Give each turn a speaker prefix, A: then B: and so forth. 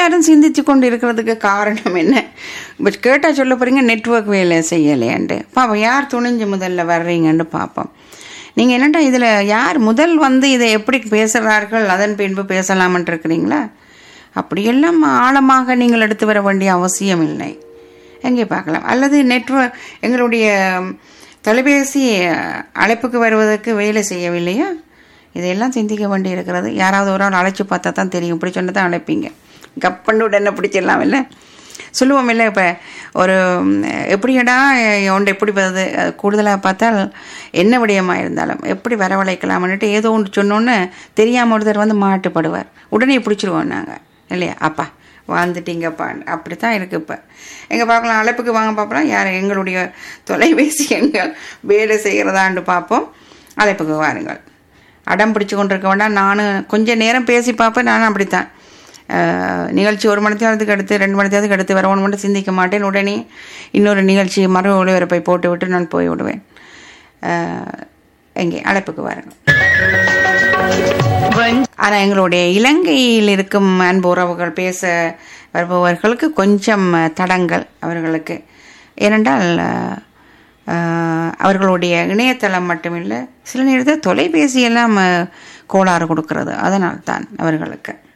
A: எல்லாரும் சிந்திச்சு கொண்டு இருக்கிறதுக்கு காரணம் என்ன பட் கேட்டால் சொல்ல போறீங்க நெட்வொர்க் வேலை செய்யலையான்ட்டு பாப்போம் யார் துணிஞ்சு முதல்ல வர்றீங்கன்னு பார்ப்போம் நீங்கள் என்னட்டா இதில் யார் முதல் வந்து இதை எப்படி பேசுகிறார்கள் அதன் பின்பு பேசலாமன்ட்டு இருக்கிறீங்களா அப்படியெல்லாம் ஆழமாக நீங்கள் எடுத்து வர வேண்டிய அவசியம் இல்லை எங்கே பார்க்கலாம் அல்லது நெட்வொர்க் எங்களுடைய தொலைபேசி அழைப்புக்கு வருவதற்கு வேலை செய்யவில்லையா இதையெல்லாம் சிந்திக்க வேண்டி இருக்கிறது யாராவது ஒரு ஆள் அழைச்சி பார்த்தா தான் தெரியும் இப்படி சொன்னதான் தான் அழைப்பீங்க கப்பண்டு உடனே பிடிச்சிடலாம் இல்லை சொல்லுவோம் இல்லை இப்போ ஒரு ம், எப்படியடா ஒன்று எப்படி வருது கூடுதலாக பார்த்தால் என்ன விடயமாக இருந்தாலும் எப்படி வரவழைக்கலாம்னுட்டு ஏதோ ஒன்று சொன்னோன்னு தெரியாமல் ஒருத்தர் வந்து மாட்டுப்படுவார் உடனே பிடிச்சிருவோம் நாங்கள் இல்லையா அப்பா வாழ்ந்துட்டீங்கப்பா அப்படி தான் இருக்குது இப்போ எங்கே பார்க்கலாம் அழைப்புக்கு வாங்க பார்ப்போம் யார் எங்களுடைய தொலைபேசி எண்கள் வேலை செய்கிறதான்னு பார்ப்போம் அழைப்புக்கு வாருங்கள் அடம் பிடிச்சு கொண்டிருக்க வேண்டாம் நானும் கொஞ்சம் நேரம் பேசி பார்ப்பேன் நானும் அப்படித்தான் அஹ், நிகழ்ச்சி ஒரு மணி நேரத்துக்கு அடுத்து ரெண்டு மணி நேரத்துக்கு அடுத்து வரவன் மட்டும் சிந்திக்க மாட்டேன் உடனே இன்னொரு நிகழ்ச்சி மறு ஒளிபரப்பை போட்டு விட்டு நான் போய் விடுவேன் அஹ், எங்கே அழைப்புக்கு வாருங்கள் ஆனால் எங்களுடைய இலங்கையில் இருக்கும் அன்பு உறவுகள் பேச வருபவர்களுக்கு கொஞ்சம் தடங்கள் அவர்களுக்கு ஏனென்றால் அஹ், அஹ், அவர்களுடைய இணையதளம் மட்டுமில்லை சில நேரத்தில் தொலைபேசி எல்லாம் அஹ், கோளாறு கொடுக்கிறது அதனால் தான் அவர்களுக்கு